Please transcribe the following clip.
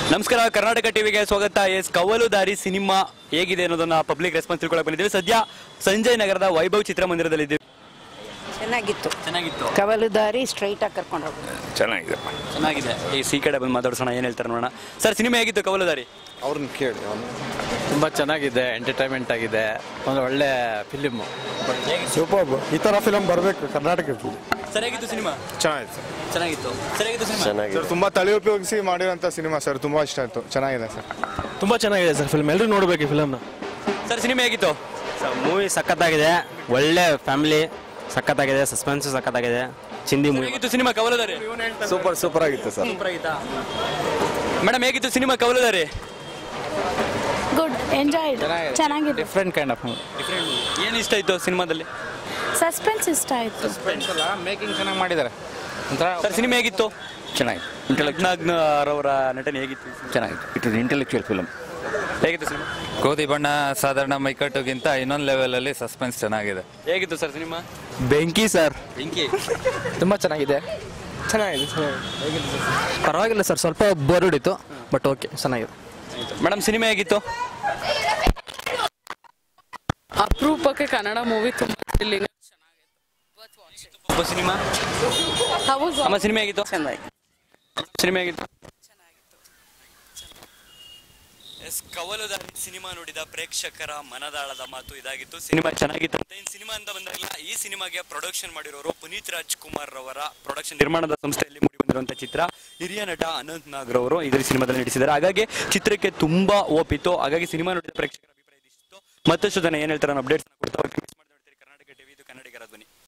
ನಮಸ್ಕಾರ ಕರ್ನಾಟಕ ಟಿವಿಗೆ ಸ್ವಾಗತ ಎಸ್ ಕವಲುದಾರಿ ಸಿನಿಮಾ ಹೇಗಿದೆ ಅನ್ನೋದನ್ನ ಪಬ್ಲಿಕ್ ರೆಸ್ಪಾನ್ಸ್ ತಿಳ್ಕೊಳಕ್ ಬಂದಿದ್ದೀವಿ ಸದ್ಯ ಸಂಜಯ್ ನಗರದ ವೈಭವ್ ಚಿತ್ರಮಂದಿರದಲ್ಲಿ ಇದ್ದೀವಿ ಚೆನ್ನಾಗಿತ್ತು ಚೆನ್ನಾಗಿತ್ತು ಕವಲುದಾರಿ ಸ್ಟ್ರೈಟ್ ಆಗಿ ಕರ್ಕೊಂಡು ಹೋಗ್ಬೋದು ಚೆನ್ನಾಗಿದೆ ಚೆನ್ನಾಗಿದೆ ಈ ಸಿ ಕಡೆ ಬಂದು ಮಾತಾಡ್ಸೋಣ ಏನ್ ಹೇಳ್ತಾರೆ ನೋಡೋಣ ಸರ್ ಸಿನಿಮಾ ಹೇಗಿತ್ತು ಕವಲುದಾರಿ ಅವ್ರನ್ನ ಕೇಳಿ ಅವ್ನು ತುಂಬ ಚೆನ್ನಾಗಿದೆ ಎಂಟರ್ಟೈನ್ಮೆಂಟ್ ಆಗಿದೆ ಒಂದು ಒಳ್ಳೆ ಫಿಲಿಮು ಸೂಪರ್ ಈ ಥರ ಫಿಲಮ್ ಬರಬೇಕು ಕರ್ನಾಟಕದಲ್ಲಿ ಸರ್ ಹೇಗಿತ್ತು ಸಿನಿಮಾ ಚೆನ್ನಾಗಿತ್ತು ಸರ್ ಚೆನ್ನಾಗಿತ್ತು ಸರ್ ಹೇಗಿತ್ತು ಸಿನಿಮಾ ಸರ್ ತುಂಬ ತಲೆ ಉಪಯೋಗಿಸಿ ಮಾಡಿರೋಂಥ ಸಿನಿಮಾ ಸರ್ ತುಂಬ ಇಷ್ಟ ಆಯಿತು ಚೆನ್ನಾಗಿದೆ ಸರ್ ತುಂಬ ಚೆನ್ನಾಗಿದೆ ಸರ್ ಫಿಲ್ಮ್ ಎಲ್ಲರೂ ನೋಡಬೇಕು ಈ ಫಿಲಮ್ನ ಸರ್ ಸಿನಿಮಾ ಹೇಗಿತ್ತು ಮೂವಿ ಸಖತ್ತಾಗಿದೆ ಒಳ್ಳೆ ಫ್ಯಾಮಿಲಿ ಸಖತ್ತಾಗಿದೆ ಸಸ್ಪೆನ್ಸ್ ಸಖತ್ತಾಗಿದೆ ಚಿಂದಿ ಮೂವಿ ಹೇಗಿತ್ತು ಸಿನಿಮಾ ಕವಲುದಾರಿ ಸೂಪರ್ ಸೂಪರ್ ಆಗಿತ್ತು ಸರ್ ಮೇಡಮ್ ಹೇಗಿತ್ತು ಸಿನಿಮಾ ಕವಲುದಾರಿ ಗುಡ್ ಎಂಜಾಯ್ ಚೆನ್ನಾಗಿದೆ ಡಿಫ್ರೆಂಟ್ ಕೈಂಡ್ ಆಫ್ ಏನ್ ಇಷ್ಟ ಆಯ್ತು ಸಿನಿಮಾದಲ್ಲಿ ಸಸ್ಪೆನ್ಸ್ ಇಷ್ಟ ಆಯ್ತು ಮೇಕಿಂಗ್ ಚೆನ್ನಾಗಿ ಮಾಡಿದ್ದಾರೆ ಒಂಥರ ಸರ್ ಸಿನಿಮಾ ಹೇಗಿತ್ತು ಚೆನ್ನಾಗಿತ್ತು ರತ್ನಾಗ್ನರವರ ನಟನೆ ಹೇಗಿತ್ತು ಚೆನ್ನಾಗಿತ್ತು ಇಟ್ ಇಸ್ ಇಂಟೆಲೆಕ್ಚುಯಲ್ ಫಿಲಮ್ ಹೇಗಿತ್ತು ಸಿನಿಮಾ ಗೋಧಿ ಬಣ್ಣ ಸಾಧಾರಣ ಮೈಕಟ್ಟುಗಿಂತ ಇನ್ನೊಂದು ಲೆವೆಲಲ್ಲಿ ಸಸ್ಪೆನ್ಸ್ ಚೆನ್ನಾಗಿದೆ ಹೇಗಿತ್ತು ಸರ್ ಸಿನಿಮಾ ಬೆಂಕಿ ಸರ್ ಬೆಂಕಿ ತುಂಬ ಚೆನ್ನಾಗಿದೆ ಚೆನ್ನಾಗಿದೆ ಪರವಾಗಿಲ್ಲ ಸರ್ ಸ್ವಲ್ಪ ಬೋರ್ ಹೊಡಿತು ಬಟ್ ಓಕೆ ಚೆನ್ನಾಗಿದೆ ಮೇಡಮ್ ಸಿನಿಮಾ ಹೇಗಿತ್ತು ಅಪರೂಪಕ್ಕೆ ಕನ್ನಡ ಮೂವಿ ತುಂಬ ಥ್ರಿಲ್ಲಿಂಗ್ ಒಬ್ಬ ಸಿನಿಮಾ ಅಮ್ಮ ಸಿನಿಮಾ ಹೇಗಿತ್ತು ಸಿನಿಮಾ ಹೇಗಿತ್ತು ಎಸ್ ಕವಲುದಾರಿ ಸಿನಿಮಾ ನೋಡಿದ ಪ್ರೇಕ್ಷಕರ ಮನದಾಳದ ಮಾತು ಇದಾಗಿತ್ತು ಸಿನಿಮಾ ಚೆನ್ನಾಗಿತ್ತು ಅಂತ ಇನ್ ಸಿನಿಮಾ ಅಂತ ಬಂದಾಗ ಈ ಸಿನಿಮಾಗೆ ಪ್ರೊಡಕ್ಷನ್ ಮಾಡಿರೋರು ಪುನೀತ್ ರಾಜ್ಕುಮಾರ್ ರವರ ಪ್ರೊಡಕ್ಷನ್ ನಿರ್ಮಾಣದ ಸಂಸ್ಥೆಯಲ್ಲಿ ಮೂಡಿ ಬಂದಿರುವಂತಹ ಚಿತ್ರ ಹಿರಿಯ ನಟ ಅನಂತ್ ನಾಗ್ ರವರು ಇದರ ಸಿನಿಮಾದಲ್ಲಿ ನಟಿಸಿದ್ದಾರೆ ಹಾಗಾಗಿ ಚಿತ್ರಕ್ಕೆ ತುಂಬಾ ಓಪಿತ್ತು ಹಾಗಾಗಿ ಸಿನಿಮಾ ನೋಡಿದ ಪ್ರೇಕ್ಷಕರ ಅಭಿಪ್ರಾಯ ಇದಿಷ್ಟು ಮತ್ತಷ್ಟು ಜನ ಏನ್ ಹೇಳ್ತಾರೆ ಅಪ್ಡೇಟ್ಸ್ ಕೊಡ್ತಾ ಹೋಗಿ ಮಿಸ್ ಮಾಡಿ ನೋಡ್ತೀರಿ ಕರ್ನಾಟಕ ಟಿವಿ ಇದು ಕನ್ನಡಿಗರ ಧ್ವನಿ